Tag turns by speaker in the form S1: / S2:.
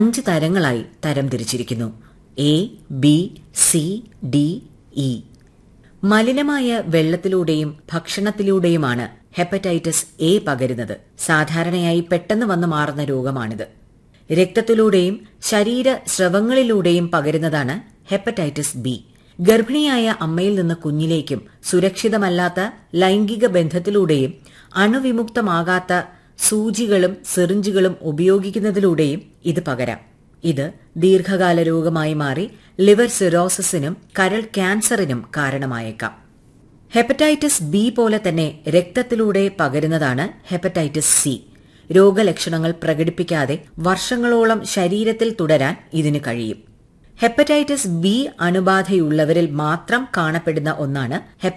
S1: അഞ്ച് തരങ്ങളായി തരംതിരിച്ചിരിക്കുന്നു A B C D E മലിനമായ വെള്ളത്തിലൂടെയും ഭക്ഷണത്തിലൂടെയുമാണ് ഹെപ്പറ്റൈറ്റിസ് എ പകരുന്നത് സാധാരണയായി പെട്ടെന്ന് വന്നു മാറുന്ന രോഗമാണിത് രക്തത്തിലൂടെയും ശരീര സ്രവങ്ങളിലൂടെയും പകരുന്നതാണ് ഹെപ്പറ്റൈറ്റിസ് ബി ഗർഭിണിയായ അമ്മയിൽ നിന്ന് കുഞ്ഞിലേക്കും സുരക്ഷിതമല്ലാത്ത ലൈംഗിക ബന്ധത്തിലൂടെയും അണുവിമുക്തമാകാത്ത സൂചികളും സിറിഞ്ചുകളും ഉപയോഗിക്കുന്നതിലൂടെയും ഇത് പകരാം ഇത് ദീർഘകാല രോഗമായി മാറി ലിവർ സിറോസിസിനും കരൾ ക്യാൻസറിനും കാരണമായേക്കാം ഹെപ്പറ്റൈറ്റിസ് ബി പോലെ തന്നെ രക്തത്തിലൂടെ പകരുന്നതാണ് ഹെപ്പറ്റൈറ്റിസ് സി രോഗലക്ഷണങ്ങൾ പ്രകടിപ്പിക്കാതെ വർഷങ്ങളോളം ശരീരത്തിൽ തുടരാൻ ഇതിന് കഴിയും ഹെപ്പറ്റൈറ്റിസ് ബി അണുബാധയുള്ളവരിൽ മാത്രം കാണപ്പെടുന്ന ഒന്നാണ്